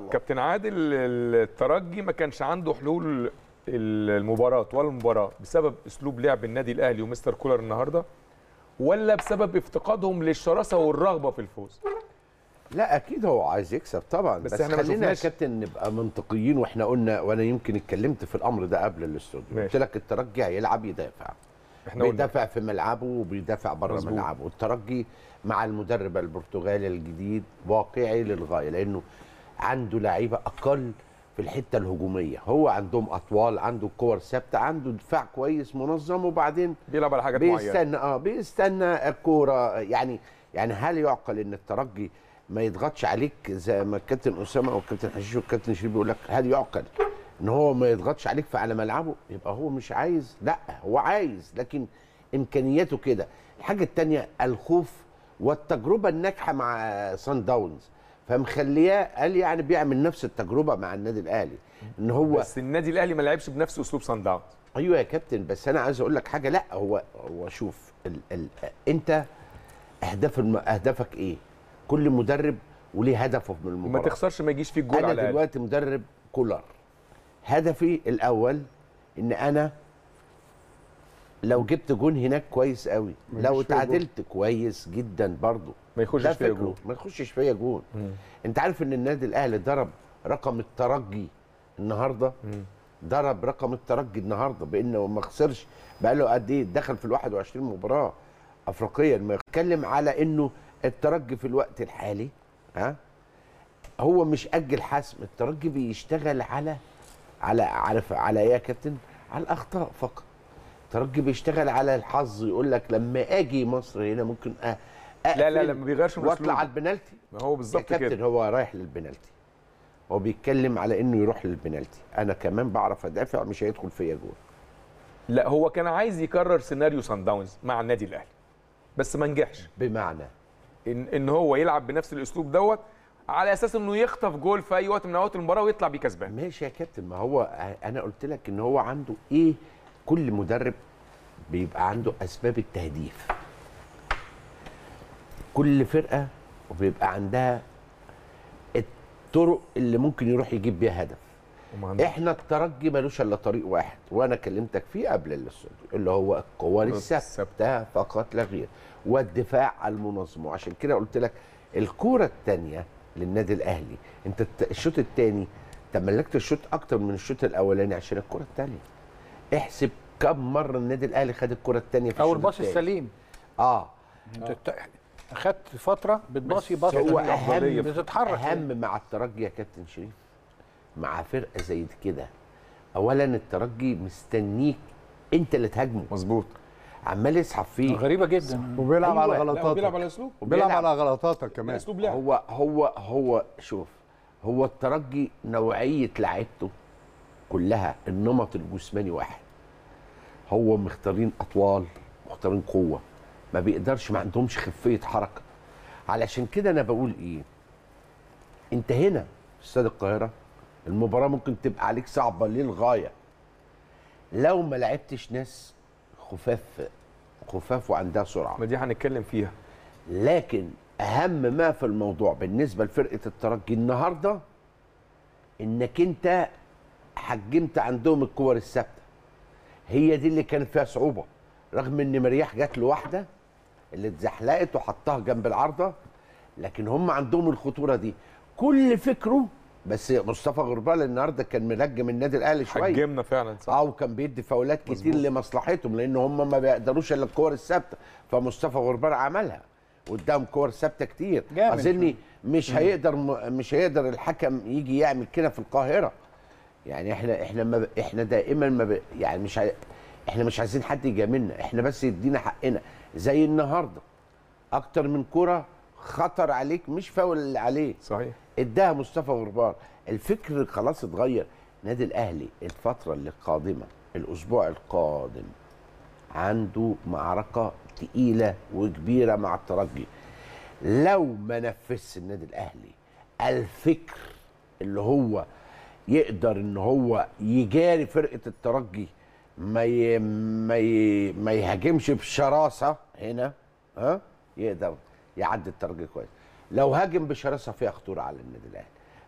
كابتن عادل الترجي ما كانش عنده حلول المباراه طوال المباراه بسبب اسلوب لعب النادي الاهلي ومستر كولر النهارده ولا بسبب افتقادهم للشراسه والرغبه في الفوز لا اكيد هو عايز يكسب طبعا بس بس, إحنا ما خلينا يا شفناش- كابتن نبقى منطقيين واحنا قلنا وانا يمكن اتكلمت في الامر ده قبل الاستوديو ماشي. قلت لك الترجي هيلعب يدافع احنا قلنا بيدافع في ملعبه وبيدافع بره مظبوط. ملعبه والترجي مع المدرب البرتغالي الجديد واقعي للغايه لانه عنده لعيبه اقل في الحته الهجوميه هو عندهم اطوال عنده كور ثابته عنده دفاع كويس منظم وبعدين بيلعب على حاجات معينه بيستنى اه بيستنى الكوره يعني يعني هل يعقل ان الترجي ما يضغطش عليك زي ما الكابتن اسامه او الكابتن حشيش والكابتن شريف بيقول لك هل يعقل ان هو ما يضغطش عليك في على ملعبه يبقى هو مش عايز لا هو عايز لكن امكانياته كده الحاجه الثانيه الخوف والتجربه الناجحه مع سان داونز فمخلياه قال يعني بيعمل نفس التجربه مع النادي الاهلي ان هو بس النادي الاهلي ما لعبش بنفس اسلوب سان داونز ايوه يا كابتن بس انا عايز اقول لك حاجه لا هو هو شوف ال ال انت اهداف الم... اهدافك ايه؟ كل مدرب وليه هدفه من وما المباراه تخسرش ما يجيش فيك جول انا على الاقل دلوقتي مدرب كولر هدفي الاول ان انا لو جبت جون هناك كويس قوي ما لو يجيش فيا جون. اتعادلت كويس جدا برضو ما يخشش ده فيها فكره جول ما يخشش فيا جون انت عارف ان النادي الاهلي ضرب رقم الترجي النهارده ضرب رقم الترجي النهارده بانه ما خسرش بقى له قد ايه دخل في ال 21 مباراه افريقيا ما يتكلم على انه الترجي في الوقت الحالي ها هو مش اجل حسم الترجي بيشتغل على على على على ايه يا كابتن على الاخطاء فقط الترجي بيشتغل على الحظ يقول لك لما اجي مصر هنا ممكن أ... لا لا لا أقفل ما بيغيرش من واطلع على اسلوبه البنالتي ما هو يا بالظبط كابتن كده هو رايح للبنالتي هو بيتكلم على انه يروح للبنالتي انا كمان بعرف ادافع مش هيدخل فيا جول لا هو كان عايز يكرر سيناريو سان داونز مع النادي الاهلي بس ما نجحش بمعنى ان ان هو يلعب بنفس الاسلوب دوت على اساس انه يخطف جول في اي وقت من اوقات المباراه ويطلع بيه كسبان ماشي يا كابتن ما هو انا قلت لك ان هو عنده ايه كل مدرب بيبقى عنده اسباب التهديف كل فرقه بيبقى عندها الطرق اللي ممكن يروح يجيب بيها هدف وما عنده- احنا الترجي ملوش الا طريق واحد وانا كلمتك فيه قبل الاستوديو اللي هو الكور الثابته فقط لا غير والدفاع المنظم وعشان كده قلت لك الكوره الثانيه للنادي الاهلي انت الت- الشوط الثاني تملكت الشوط اكتر من الشوط الاولاني عشان الكوره الثانيه احسب كم مره النادي الاهلي خد الكوره الثانيه في او الشوط الباص التاني. السليم اه انت ت- اخدت فتره بتباصي بس باص هو سليم. اهم بتتحرك اهم مع الترجي يا كابتن شريف مع فرقه زي دي كده اولا الترجي مستنيك انت اللي تهاجمه مظبوط عمال يسحب فيه غريبه جدا وبيلعب أيوة. على لا، لا هو بيلعب غلطاتك على اسلوب بيلعب على غلطاتك كمان اسلوب لعب هو هو هو شوف هو الترجي نوعيه لعيبته كلها النمط الجسماني واحد هو مختارين اطوال مختارين قوه ما بيقدرش ما عندهمش خفيه حركه علشان كده انا بقول ايه انت هنا في استاد القاهره المباراه ممكن تبقى عليك صعبه للغايه لو ما لعبتش ناس خفاف خفاف وعندها سرعه ما دي هنتكلم فيها لكن اهم ما في الموضوع بالنسبه لفرقه الترجي النهارده انك انت حجمت عندهم الكور الثابته هي دي اللي كانت فيها صعوبه رغم ان مرياح جات له واحده اللي اتزحلقت وحطها جنب العارضه لكن هم عندهم الخطوره دي كل فكره بس مصطفى غربال النهارده كان منجم النادي الاهلي شويه حجمنا فعلا صح اه وكان بيدي فاولات كتير مظبوط. لمصلحتهم لان هم ما بيقدروش الا الكور الثابته فمصطفى غربال عملها قدام كور ثابته كتير جامد. اظني مش هيقدر مش هيقدر الحكم يجي يعمل كده في القاهره يعني احنا احنا ما ب... احنا دائما ما ب... يعني مش عاي... احنا مش عايزين حد يجاملنا احنا بس يدينا حقنا زي النهارده اكتر من كره خطر عليك مش فاول اللي عليه صحيح اداها مصطفى غربال الفكر خلاص اتغير نادي الاهلي الفتره اللي قادمه الاسبوع القادم عنده معركه تقيله وكبيره مع الترجي لو ما نفذش النادي الاهلي الفكر اللي هو يقدر ان هو يجاري فرقه الترجي ما ي... ما ي... ما يهاجمش بشراسه هنا ها يقدر يعدي الترجي كويس لو هاجم بشراسه فيها خطوره على النادي الاهلي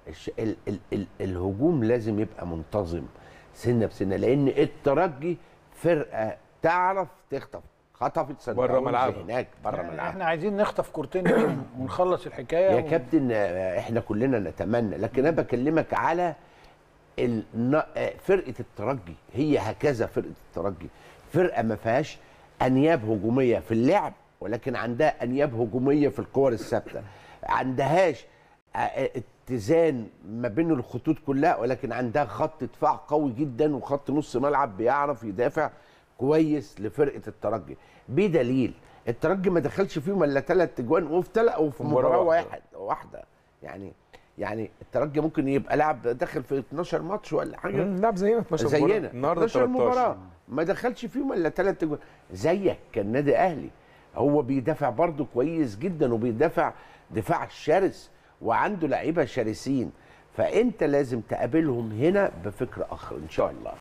الش... ال... ال... ال... الهجوم لازم يبقى منتظم سنه بسنه لان الترجي فرقه تعرف تخطف خطفت سان بره داونز ملعبها. هناك بره يعني ملعبها احنا عايزين نخطف كورتين منهم ونخلص الحكايه يا و- كابتن آه، احنا كلنا نتمنى لكن انا بكلمك على الن- آه، فرقه الترجي هي هكذا فرقه الترجي فرقه ما فيهاش انياب هجوميه في اللعب ولكن عندها انياب هجوميه في الكور الثابته عندهاش آه، آه، اتزان ما بين الخطوط كلها ولكن عندها خط دفاع قوي جدا وخط نص ملعب بيعرف يدافع كويس لفرقه الترجي بدليل الترجي ما دخلش فيهم الا ثلاث اجوان وفي ثلاث وفي مباراة مباراه واحدة. واحد واحده يعني يعني الترجي ممكن يبقى لاعب داخل في 12 ماتش ولا حاجه مم، لعب زينا 12 مباراة. زينا النهارده 12 مباراه 13 ما دخلش فيهم الا ثلاث اجوان زيك كان نادي اهلي هو بيدافع برضه كويس جدا وبيدافع دفاع شرس وعنده لعيبه شرسين فانت لازم تقابلهم هنا بفكر اخر ان شاء الله